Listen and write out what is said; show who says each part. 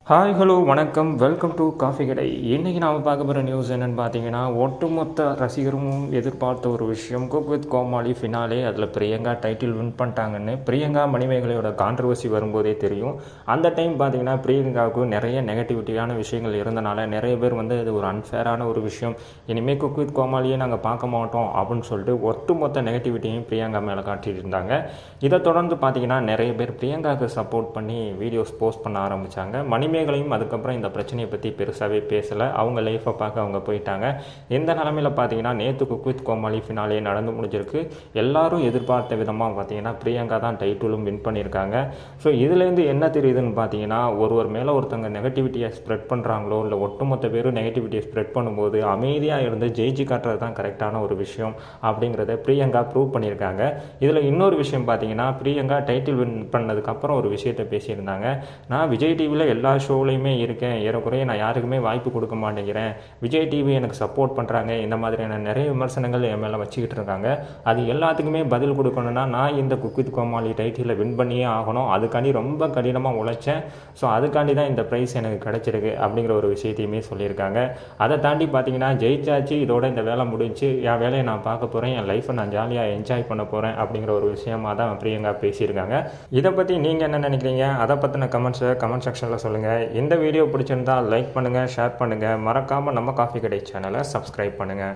Speaker 1: hi hello வணக்கம் welcome to coffee கடை இன்றைக்கி நாம் பார்க்க போகிற நியூஸ் என்னென்னு பார்த்தீங்கன்னா ஒட்டுமொத்த ரசிகரும் எதிர்பார்த்த ஒரு விஷயம் குக் வித் கோமாளி ஃபினாலே அதில் பிரியங்கா டைட்டில் வின் பண்ணிட்டாங்கன்னு பிரியங்கா மணிமேகலையோட கான்ட்ரவர்சி வரும்போதே தெரியும் அந்த டைம் பார்த்தீங்கன்னா பிரியங்காவுக்கு நிறைய நெகட்டிவிட்டியான விஷயங்கள் இருந்தனால நிறைய பேர் வந்து இது ஒரு அன்ஃபேரான ஒரு விஷயம் இனிமேல் குக் வித் கோமாளியே நாங்கள் பார்க்க மாட்டோம் அப்படின்னு சொல்லிட்டு ஒட்டுமொத்த நெகட்டிவிட்டியும் பிரியங்கா மேலே காட்டிட்டு இருந்தாங்க இதை தொடர்ந்து பார்த்தீங்கன்னா நிறைய பேர் பிரியங்காவுக்கு சப்போர்ட் பண்ணி வீடியோஸ் போஸ்ட் பண்ண ஆரம்பித்தாங்க மணிமேகலையும் அதுக்கப்புறம் இந்த பிரச்சனையை பற்றி பெருசாகவே பேசலை அவங்க லைஃப்பை பார்க்க அவங்க போயிட்டாங்க இந்த நிலமையில் பார்த்தீங்கன்னா நேற்று குக் வித் கோமாளி ஃபினாலே நடந்து முடிஞ்சிருக்கு எல்லாரும் எதிர்பார்த்த விதமாக பார்த்தீங்கன்னா பிரியங்கா தான் டைட்டிலும் வின் பண்ணியிருக்காங்க ஸோ இதுலேருந்து என்ன தெரியுதுன்னு பார்த்தீங்கன்னா ஒருவர் மேலே ஒருத்தங்க நெகட்டிவிட்டியை ஸ்ப்ரெட் பண்ணுறாங்களோ இல்லை ஒட்டுமொத்த பேரும் நெகட்டிவிட்டியை ஸ்ப்ரெட் பண்ணும்போது அமைதியாக இருந்து ஜெயிச்சு காட்டுறது தான் கரெக்டான ஒரு விஷயம் அப்படிங்கிறத பிரியங்கா ப்ரூவ் பண்ணியிருக்காங்க இதில் இன்னொரு விஷயம் பார்த்தீங்கன்னா பிரியங்கா டைட்டில் வின் பண்ணதுக்கப்புறம் ஒரு விஷயத்தை பேசியிருந்தாங்க நான் விஜய் டிவியில் எல்லா ஷோலையுமே இருக்கேன் ஏறக்குறைய நான் யாருக்குமே வாய்ப்பு கொடுக்க மாட்டேங்கிறேன் விஜய் டிவி எனக்கு சப்போர்ட் பண்ணுறாங்க இந்த மாதிரியான நிறைய விமர்சனங்கள் என் மேலே வச்சுக்கிட்டு இருக்காங்க அது எல்லாத்துக்குமே பதில் கொடுக்கணும்னா நான் இந்த குக் வித் கோமாளி டைட்டிலை வின் பண்ணியே ஆகணும் அதுக்காண்டி ரொம்ப கடினமாக உழைச்சேன் ஸோ அதுக்காண்டி தான் இந்த ப்ரைஸ் எனக்கு கிடச்சிருக்கு அப்படிங்கிற ஒரு விஷயத்தையுமே சொல்லியிருக்காங்க அதை தாண்டி பார்த்தீங்கன்னா ஜெயிச்சாச்சு இதோட இந்த வேலை முடிஞ்சு என் வேலையை நான் பார்க்க போகிறேன் என் லைஃப்பை நான் ஜாலியாக என்ஜாய் பண்ண போகிறேன் அப்படிங்கிற ஒரு விஷயமா தான் பிரியங்கா பேசியிருக்காங்க இதை பற்றி நீங்கள் என்ன நினைக்கிறீங்க அதை பற்றின கமெண்ட்ஸை கமெண்ட் செக்ஷனில் சொல்லுங்கள் இந்த வீடியோ பிடிச்சிருந்தா லைக் பண்ணுங்கள் ஷேர் பண்ணுங்கள் மறக்காமல் நம்ம காஃபி கடை சேனலை சப்ஸ்கிரைப் பண்ணுங்கள்